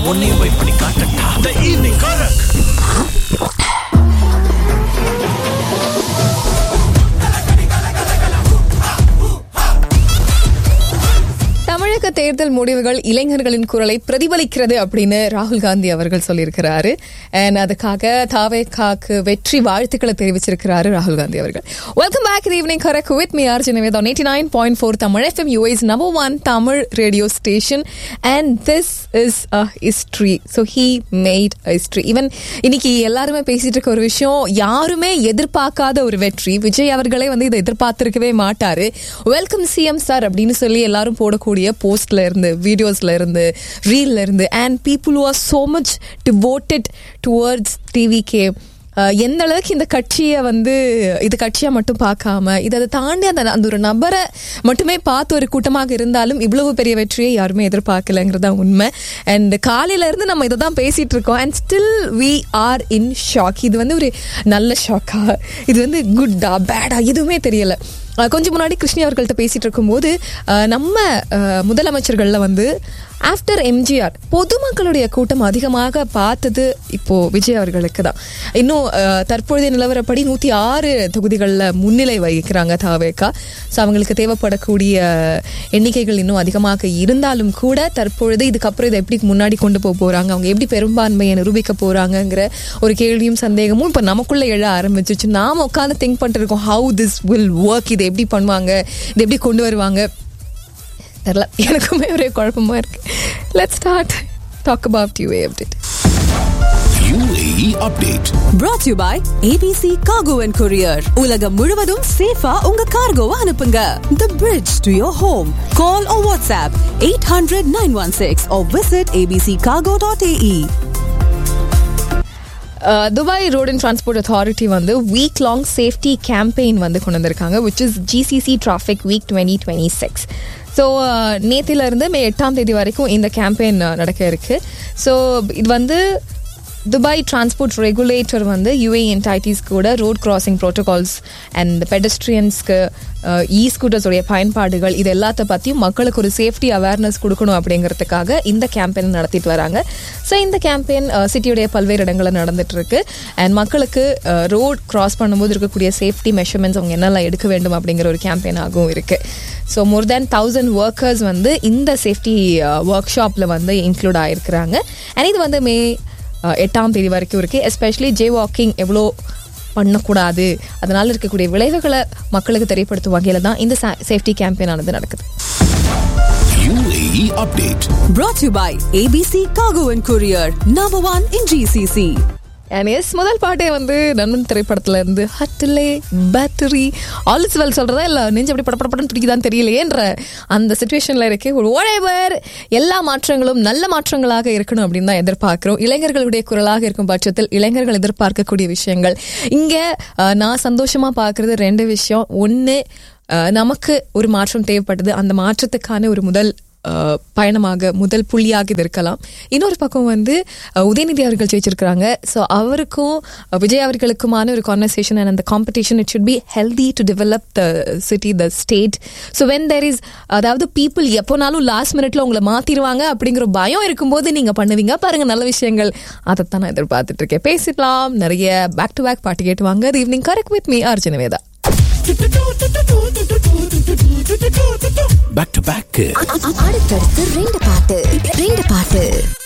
உன்னையும் போய் பண்ணி காட்டட்டா த ஈவினிங் கரக் தமிழக தேர்தல் முடிவுகள் இளைஞர்களின் குரலை பிரதிபலிக்கிறது அப்படின்னு ராகுல் காந்தி அவர்கள் சொல்லியிருக்கிறாரு அண்ட் அதுக்காக தாவேக்காக்கு வெற்றி வாழ்த்துக்களை தெரிவிச்சிருக்கிறாரு ராகுல் காந்தி அவர்கள் welcome back evening correct with me R ஜினவேதா eighty nine point four Tamil F M U S number one Tamil radio station and this is a history so he made history even இன்னைக்கு எல்லாருமே பேசிட்டு இருக்க ஒரு விஷயம் யாருமே எதிர்பார்க்காத ஒரு வெற்றி விஜய் அவர்களே வந்து இதை எதிர்பார்த்திருக்கவே மாட்டாரு வெல்கம் சிஎம் சார் அப்படின்னு சொல்லி எல்லாரும் போடக்கூடிய போஸ்ட்ல இருந்து வீடியோஸ்ல இருந்து ரீல்ல இருந்து and people are so much devoted towards T V K எந்த அளவுக்கு இந்த கட்சியை வந்து இது கட்சியா மட்டும் பார்க்காம இதை அதை தாண்டி அந்த அந்த ஒரு நபரை மட்டுமே பார்த்து ஒரு கூட்டமாக இருந்தாலும் இவ்வளவு பெரிய வெற்றியை யாருமே எதிர்பார்க்கலங்கிறது தான் உண்மை அண்ட் காலையில இருந்து நம்ம இதை தான் பேசிட்டு இருக்கோம் and still we are in shock இது வந்து ஒரு நல்ல ஷாக்கா இது வந்து குட்டா பேடா எதுவுமே தெரியல அஹ் கொஞ்சம் முன்னாடி கிருஷ்ணி அவர்கள்ட்ட பேசிட்டு இருக்கும்போது அஹ் நம்ம அஹ் முதலமைச்சர்கள்ல வந்து ஆஃப்டர் எம்ஜிஆர் பொதுமக்களுடைய கூட்டம் அதிகமாக பார்த்தது இப்போ விஜய் அவர்களுக்கு தான் இன்னும் அஹ், தற்பொழுதைய நிலவரப்படி நூற்றி ஆறு தொகுதிகளில் முன்னிலை வகிக்கிறாங்க தாவேக்கா ஸோ அவங்களுக்கு தேவைப்படக்கூடிய எண்ணிக்கைகள் இன்னும் அதிகமாக இருந்தாலும் கூட தற்பொழுது இதுக்கப்புறம் இதை எப்படி முன்னாடி கொண்டு போக போகிறாங்க அவங்க எப்படி பெரும்பான்மையை நிரூபிக்க போகிறாங்கங்கிற ஒரு கேள்வியும் சந்தேகமும் இப்போ நமக்குள்ளே எழ ஆரம்பிச்சிச்சு நாம் உட்காந்து திங்க் பண்ணிட்டு இருக்கோம் ஹவு திஸ் வில் ஒர்க் இதை எப்படி பண்ணுவாங்க இதை எப்படி கொண்டு வருவாங்க தெரில எனக்குமே ஒரே குழப்பமா இருக்கு let start talk about you update UAE update brought to you by ABC Cargo and Courier. உலகம் முழுவதும் சேஃபா உங்க கார்கோவை அனுப்புங்க. The bridge to your home. Call or WhatsApp 800 916 or visit abccargo.ae. Dubai road and transport authority வந்து week long safety campaign வந்து கொண்டு வந்திருக்காங்க which is GCC traffic week twenty twenty six so நேத்திலிருந்து மே எட்டாம் தேதி வரைக்கும் இந்த கேம்பெயின் நடக்க இருக்கு ஸோ இது வந்து துபாய் டிரான்ஸ்போர்ட் ரெகுலேட்டர் வந்து யூஏ என்டைட்டிஸ் கூட ரோட் கிராசிங் ப்ரோட்டோகால்ஸ் அண்ட் பெடஸ்ட்ரியன்ஸ்க்கு இ ஸ்கூட்டர்ஸோடைய பயன்பாடுகள் இது எல்லாத்த பற்றியும் மக்களுக்கு ஒரு சேஃப்டி அவேர்னஸ் கொடுக்கணும் அப்படிங்கிறதுக்காக இந்த கேம்பெயின் நடத்திட்டு வராங்க ஸோ இந்த கேம்பெயின் சிட்டியுடைய பல்வேறு இடங்களில் நடந்துட்டு இருக்கு அண்ட் மக்களுக்கு ரோட் கிராஸ் பண்ணும்போது இருக்கக்கூடிய சேஃப்டி மெஷர்மெண்ட்ஸ் அவங்க என்னெல்லாம் எடுக்க வேண்டும் அப்படிங்கிற ஒரு கேம்பெயினாகவும் இருக்கு so more than thousand workers வந்து இந்த சேஃப்டி ஒர்க் ஷாப்பில் வந்து இன்க்ளூட் ஆயிருக்கிறாங்க அண்ட் இது வந்து மே அஹ், எட்டாம் தேதி வரைக்கும் இருக்கு எஸ்பெஷலி ஜே வாக்கிங் எவ்வளோ பண்ணக்கூடாது அதனால இருக்கக்கூடிய விளைவுகளை மக்களுக்கு தெரியப்படுத்தும் வகையில் தான் இந்த சேஃப்டி கேம்பெயின் ஆனது நடக்குது UAE update Brought to you by ABC Cargo and Courier. Number one in GCC. And எஸ் முதல் பாட்டே வந்து நண்பன் திரைப்படத்துல இருந்து ஹட்டிலே பேட்டரி ஆல் இஸ் வெல் சொல்றதா இல்ல நெஞ்சு அப்படி படப்படப்படன்னு துடிக்குதான்னு தெரியலையேன்ற அந்த சுச்சுவேஷன்ல இருக்கு ஒரு ஓழைவர் எல்லா மாற்றங்களும் நல்ல மாற்றங்களாக இருக்கணும் அப்படின்னு தான் எதிர்பார்க்கிறோம் இளைஞர்களுடைய குரலாக இருக்கும் பட்சத்தில் இளைஞர்கள் எதிர்பார்க்கக்கூடிய விஷயங்கள் இங்க அஹ், நான் சந்தோஷமா பார்க்கறது ரெண்டு விஷயம் ஒன்னு அஹ், நமக்கு ஒரு மாற்றம் தேவைப்படுது அந்த மாற்றத்துக்கான ஒரு முதல் அஹ், பயணமாக முதல் புள்ளியாக இது இருக்கலாம் இன்னொரு பக்கம் வந்து அஹ், உதயநிதி அவர்கள் ஜெயிச்சிருக்கிறாங்க ஸோ அவருக்கும் அஹ், விஜய் அவர்களுக்குமான ஒரு கான்வர்சேஷன் அண்ட் அந்த competition it should be healthy to develop the city the state so when there is அதாவது பீப்புள் எப்போனாலும் லாஸ்ட் மினிட்ல உங்களை மாத்திருவாங்க அப்படிங்கிற பயம் இருக்கும்போது நீங்க பண்ணுவீங்க பாருங்க நல்ல விஷயங்கள் அதைத்தான் நான் எதிர்பார்த்துட்டு இருக்கேன் பேசிடலாம் நிறைய பேக் டு பேக் பாட்டு கேட்டுவாங்க ஈவினிங் கரெக்ட் வித் மீ அர்ஜுனவேதா back to back அடுத்தடுத்து ரெண்டு பாட்டு ரெண்டு பாட்டு